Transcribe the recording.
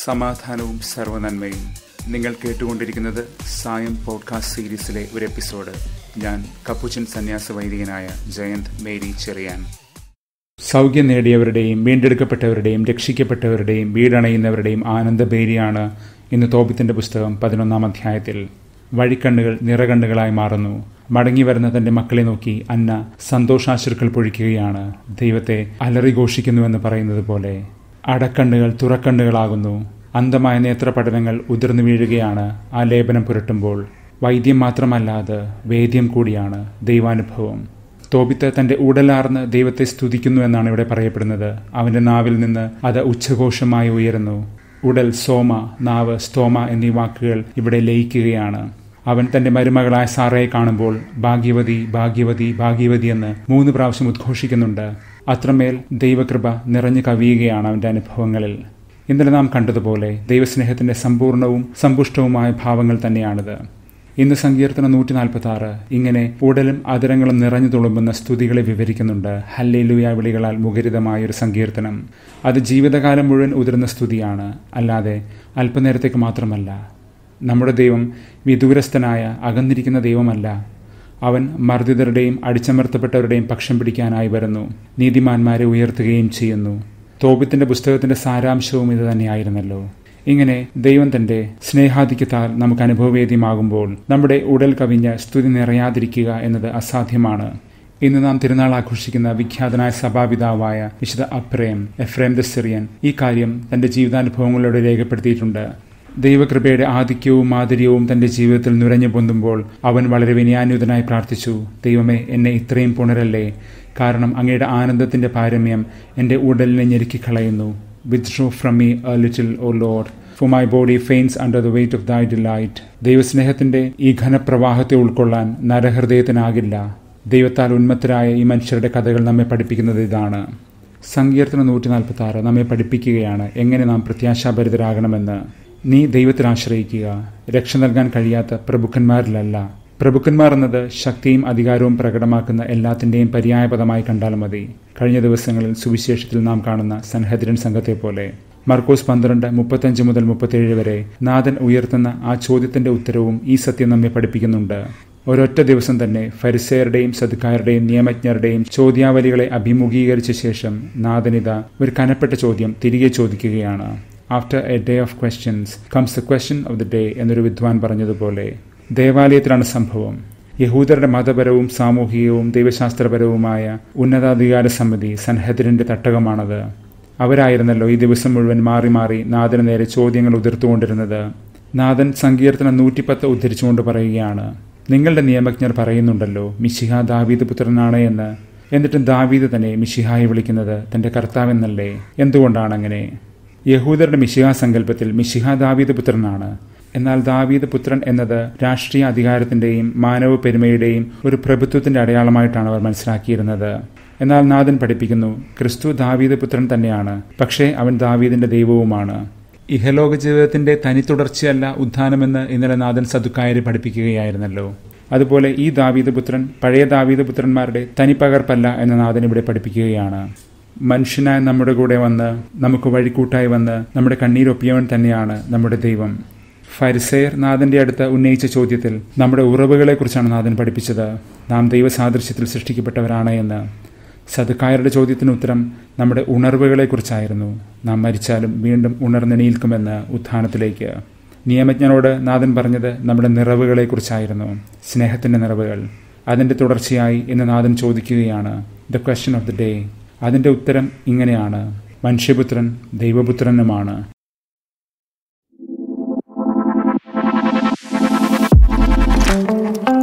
സമാധാനവും സർവനന്മയും നിങ്ങൾ കേട്ടുകൊണ്ടിരിക്കുന്നത് സായം പോഡ്കാസ്റ്റ് സീരീസിലെ ഒരു എപ്പിസോഡ് ഞാൻ കപ്പുച്ചൻ സന്യാസ വൈദികനായ ജയന്ത് മേരി ചെറിയാൻ സൗഖ്യം നേടിയവരുടെയും വീണ്ടെടുക്കപ്പെട്ടവരുടെയും രക്ഷിക്കപ്പെട്ടവരുടെയും വീടണയുന്നവരുടെയും ആനന്ദബേരിയാണ് ഇന്ന് തോബിത്തിന്റെ പുസ്തകം പതിനൊന്നാം അധ്യായത്തിൽ വഴിക്കണ്ണുകൾ നിറകണ്ണുകളായി മാറുന്നു മടങ്ങി വരുന്ന തന്റെ മക്കളെ നോക്കി അന്ന സന്തോഷാശ്രുക്കൾ പൊഴിക്കുകയാണ് ദൈവത്തെ അലറിഘോഷിക്കുന്നുവെന്ന് പറയുന്നത് പോലെ അടക്കണ്ണുകൾ തുറക്കണ്ണുകളാകുന്നു അന്ധമായ നേത്രപഠനങ്ങൾ ഉതിർന്നു വീഴുകയാണ് ആ ലേപനം പുരട്ടുമ്പോൾ വൈദ്യം മാത്രമല്ലാതെ വേദ്യം കൂടിയാണ് ദൈവാനുഭവം തോബിത്ത് തന്റെ ഉടലാർന്ന് ദൈവത്തെ സ്തുതിക്കുന്നു എന്നാണ് ഇവിടെ പറയപ്പെടുന്നത് അവന്റെ നാവിൽ നിന്ന് അത് ഉച്ചഘോഷമായി ഉയരുന്നു ഉടൽ സോമ നാവ് സ്തോമ എന്നീ വാക്കുകൾ ഇവിടെ ലയിക്കുകയാണ് അവൻ തന്റെ മരുമകളായ സാറയെ കാണുമ്പോൾ ഭാഗ്യവതി ഭാഗ്യവതി ഭാഗ്യവതി എന്ന് മൂന്ന് പ്രാവശ്യം ഉദ്ഘോഷിക്കുന്നുണ്ട് അത്രമേൽ ദൈവകൃപ നിറഞ്ഞു കവിയുകയാണ് അവന്റെ അനുഭവങ്ങളിൽ ഇന്നലെ നാം കണ്ടതുപോലെ ദൈവസ്നേഹത്തിന്റെ സമ്പൂർണവും സമ്പുഷ്ടവുമായ ഭാവങ്ങൾ തന്നെയാണിത് ഇന്ന് സങ്കീർത്തനം നൂറ്റി നാൽപ്പത്തി ആറ് ഇങ്ങനെ ഉടലും അതരങ്ങളും നിറഞ്ഞു തുളുമ്പുന്ന സ്തുതികളെ വിവരിക്കുന്നുണ്ട് ഹല്ലേലുയ വിളികളാൽ മുഖരിതമായ ഒരു സങ്കീർത്തനം അത് ജീവിതകാലം മുഴുവൻ ഉതിർന്ന സ്തുതിയാണ് അല്ലാതെ അല്പനേരത്തേക്ക് മാത്രമല്ല നമ്മുടെ ദൈവം വിദൂരസ്ഥനായ അകന്നിരിക്കുന്ന ദൈവമല്ല അവൻ മർദ്ദിതരുടെയും അടിച്ചമർത്തപ്പെട്ടവരുടെയും പക്ഷം പിടിക്കാനായി വരുന്നു നീതിമാന്മാരെ ഉയർത്തുകയും ചെയ്യുന്നു തോപിത്തിന്റെ പുസ്തകത്തിന്റെ സാരാംശവും ഇത് തന്നെയായിരുന്നല്ലോ ഇങ്ങനെ ദൈവം തന്റെ സ്നേഹാധിക്യത്താൽ നമുക്ക് അനുഭവവേദ്യമാകുമ്പോൾ നമ്മുടെ ഉടൽ കവിഞ്ഞ് സ്തുതി നിറയാതിരിക്കുക എന്നത് അസാധ്യമാണ് ഇന്ന് നാം തിരുനാൾ ആഘോഷിക്കുന്ന വിഖ്യാതനായ സഭാപിതാവായ വിശുദ്ധ അപ്രേം എഫ്രേം ദ സിറിയൻ ഈ കാര്യം തന്റെ ജീവിതാനുഭവങ്ങളിലൂടെ രേഖപ്പെടുത്തിയിട്ടുണ്ട് ദൈവകൃപയുടെ ആധിക്യവും മാധുര്യവും തന്റെ ജീവിതത്തിൽ നുരഞ്ഞു പൊന്തുമ്പോൾ അവൻ വളരെ വിനയാന്യുതനായി പ്രാർത്ഥിച്ചു ദൈവമേ എന്നെ ഇത്രയും പുണരല്ലേ കാരണം അങ്ങയുടെ ആനന്ദത്തിന്റെ പാരമ്യം എന്റെ ഉടലിനെ ഞെരുക്കിക്കളയുന്നു withdraw from me a little O lord for my body faints under the weight of thy delight ദൈവസ്നേഹത്തിന്റെ ഈ ഘനപ്രവാഹത്തെ ഉൾക്കൊള്ളാൻ നരഹൃദയത്തിനാകില്ല ദൈവത്താൽ ഉന്മത്തരായ ഈ മനുഷ്യരുടെ കഥകൾ നമ്മെ പഠിപ്പിക്കുന്നത് ഇതാണ് സങ്കീർത്തന നൂറ്റി നാൽപ്പത്തി ആറ് നമ്മെ പഠിപ്പിക്കുകയാണ് എങ്ങനെ നാം പ്രത്യാശാഭരിതരാകണമെന്ന് നീ ദൈവത്തിൽ ആശ്രയിക്കുക രക്ഷ നൽകാൻ കഴിയാത്ത പ്രഭുക്കന്മാരിലല്ല പ്രഭുക്കന്മാർ എന്നത് ശക്തിയും അധികാരവും പ്രകടമാക്കുന്ന എല്ലാത്തിൻ്റെയും പര്യായപദമായി കണ്ടാൽ മതി കഴിഞ്ഞ ദിവസങ്ങളിൽ സുവിശേഷത്തിൽ നാം കാണുന്ന സൻഹദ്രൻ സംഘത്തെ പോലെ മർക്കോസ് പന്ത്രണ്ട് മുപ്പത്തഞ്ച് മുതൽ മുപ്പത്തേഴ് വരെ നാഥൻ ഉയർത്തുന്ന ആ ചോദ്യത്തിന്റെ ഉത്തരവും ഈ സത്യം നമ്മെ പഠിപ്പിക്കുന്നുണ്ട് ഒരൊറ്റ ദിവസം തന്നെ ഫരിസയരുടെയും സദ്ക്കാരുടെയും നിയമജ്ഞരുടെയും ചോദ്യാവലികളെ അഭിമുഖീകരിച്ച ശേഷം നാഥനിത ഒരു കനപ്പെട്ട ചോദ്യം തിരികെ ചോദിക്കുകയാണ് after a day of questions comes the question of the day എന്നൊരു വിദ്വാൻ പറഞ്ഞതുപോലെ ദേവാലയത്തിലാണ് സംഭവം യഹൂദരുടെ മതപരവും സാമൂഹികവും ദൈവശാസ്ത്രപരവുമായ ഉന്നതാധികാര സമിതി സൻഹദ്രിന്റെ തട്ടകമാണത് അവരായിരുന്നല്ലോ ഈ ദിവസം മുഴുവൻ മാറി മാറി നാഥന് നേരെ ചോദ്യങ്ങൾ ഉതിർത്തുകൊണ്ടിരുന്നത് നാഥൻ സങ്കീർത്തനം നൂറ്റിപ്പത്ത് ഉദ്ധരിച്ചുകൊണ്ട് പറയുകയാണ് നിങ്ങളുടെ നിയമജ്ഞർ പറയുന്നുണ്ടല്ലോ മിശിഹ ദാവീദ് പുത്രനാണ് എന്ന് എന്നിട്ടും ദാവീദ് തന്നെ മിശിഹായെ വിളിക്കുന്നത് തന്റെ കർത്താവെന്നല്ലേ എന്തുകൊണ്ടാണ് അങ്ങനെ യഹൂദരുടെ മിശിഹ സങ്കല്പത്തിൽ മിശിഹ ദാവീദ് പുത്രനാണ് എന്നാൽ ദാവീദ് പുത്രൻ എന്നത് രാഷ്ട്രീയ അധികാരത്തിന്റെയും മാനവ പെരുമയുടെയും ഒരു പ്രഭുത്വത്തിന്റെ അടയാളമായിട്ടാണ് അവർ മനസ്സിലാക്കിയിരുന്നത് എന്നാൽ നാഥൻ പഠിപ്പിക്കുന്നു ക്രിസ്തു ദാവീദ് പുത്രൻ തന്നെയാണ് പക്ഷേ അവൻ ദാവീദിന്റെ ദൈവവുമാണ് ഇഹലോക ജീവിതത്തിന്റെ തനി തുടർച്ചയല്ല ഉദ്ധാനമെന്ന് ഇന്നലെ നാഥൻ സദുക്കായരെ പഠിപ്പിക്കുകയായിരുന്നല്ലോ അതുപോലെ ഈ ദാവീദ് പുത്രൻ പഴയ ദാവീദ് പുത്രന്മാരുടെ തനിപ്പകർപ്പല്ല എന്ന നാഥൻ ഇവിടെ പഠിപ്പിക്കുകയാണ് മനുഷ്യനായ നമ്മുടെ കൂടെ വന്ന് നമുക്ക് വഴിക്കൂട്ടായി വന്ന് നമ്മുടെ കണ്ണീരൊപ്പിയവൻ തന്നെയാണ് നമ്മുടെ ദൈവം ഫരിസേർ നാഥന്റെ അടുത്ത് ഉന്നയിച്ച ചോദ്യത്തിൽ നമ്മുടെ ഉറവുകളെക്കുറിച്ചാണ് നാഥൻ പഠിപ്പിച്ചത് നാം ദൈവസാദൃശ്യത്തിൽ സൃഷ്ടിക്കപ്പെട്ടവരാണ് എന്ന് സതുക്കായരുടെ ചോദ്യത്തിന് ഉത്തരം നമ്മുടെ ഉണർവുകളെക്കുറിച്ചായിരുന്നു നാം മരിച്ചാലും വീണ്ടും ഉണർന്നെണീൽക്കുമെന്ന് ഉത്ഥാനത്തിലേക്ക് നിയമജ്ഞനോട് നാഥൻ പറഞ്ഞത് നമ്മുടെ നിറവുകളെക്കുറിച്ചായിരുന്നു സ്നേഹത്തിന്റെ നിറവുകൾ അതിന്റെ തുടർച്ചയായി ഇന്ന് നാഥൻ ചോദിക്കുകയാണ് the question of the day അതിന്റെ ഉത്തരം ഇങ്ങനെയാണ് മനുഷ്യപുത്രൻ ദൈവപുത്രനുമാണ് thank you